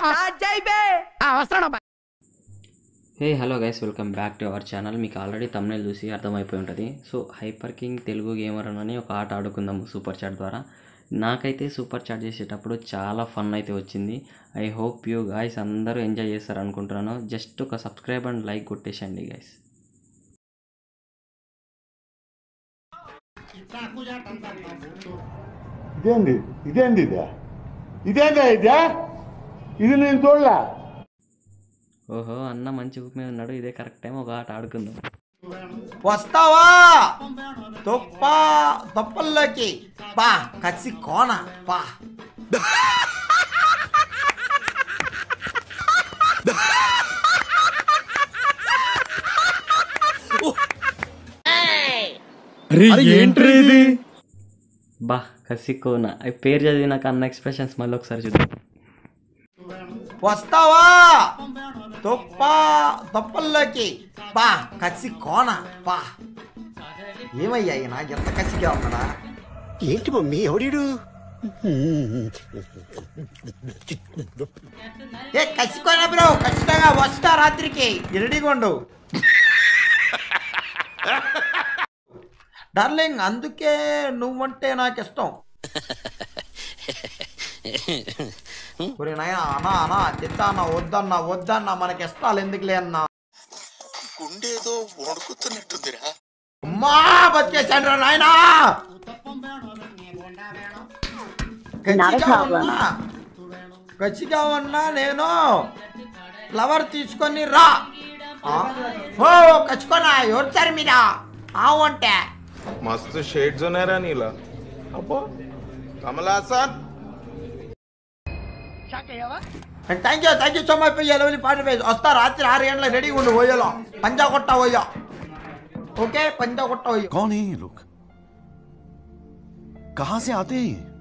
Hey hello guys welcome back to our channel మీకు already తమిళ చూసి అర్థమైపోయి ఉంటుంది so hyper king Telugu gamer అని ఒక ఆట ఆడుకుందాము సూపర్ చాట్ ద్వారా నాకైతే సూపర్ చాట్ చేసేటప్పుడు చాలా ఫన్ అయితే వచ్చింది ఐ హోప్ యూ గాయస్ అందరూ ఎంజాయ్ చేస్తారు అనుకుంటున్నాను జస్ట్ ఒక సబ్స్క్రైబ్ అండ్ లైక్ కొట్టేసండి గైస్ ఇదేంది ఇదేంది ఇదే ఇదేందా ఇదే ఇది నేను చూడలే ఓహో అన్న మంచి ఊపు మీద ఉన్నాడు ఇదే కరెక్ట్ టైం ఒక ఆట ఆడుకుందాం వస్తావా తొప్ప తొప్పల్లోకి పా కసి కోన పా బా కసికోనా ఈ పేరు చదివినాక అన్న ఎక్స్ప్రెషన్స్ మళ్ళీ ఒకసారి చూద్దాం వస్తావా తొప్ప తొప్పల్లోకి పా కసి కోన పా ఏమయ్యా ఈయన ఎంత కసిగా ఉన్నాడా ఏంటి మమ్మీ ఎవడీడు ఏ కసికోనా బ్రో ఖచ్చితంగా వస్తా రాత్రికి రెడీగా ఉండు డార్లింగ్ అందుకే నువ్వంటే నాకు ఇష్టం ఒరే నాయన అనా అనా తిట్టా అన్న వద్దన్నా వద్దన్నా మనకి ఇష్టాలు ఎందుకులే అన్నా గుండేదో వణుకుతున్నట్టుందిరా అమ్మా బతికేశాడు నాయనా గచ్చిగా ఉన్నా గచ్చిగా ఉన్నా నేను ఫ్లవర్ తీసుకొని రా ఆ? ఓ కచ్చుకోనా ఎవరు సార్ మీద ఆవు అంటే मस्त शेड जो नाही राणीला अप्पो कमला असा thank you thank you so much పోయి లెవెల్ పార్టీ పేజ్ వస్తా రాత్రి ఆరు గంటలకు రెడీ ఉండు పోయేలో పంజా కొట్ట పోయా ఓకే పంజా కొట్ట పోయా कौन है ये लोग कहाँ से आते हैं ये?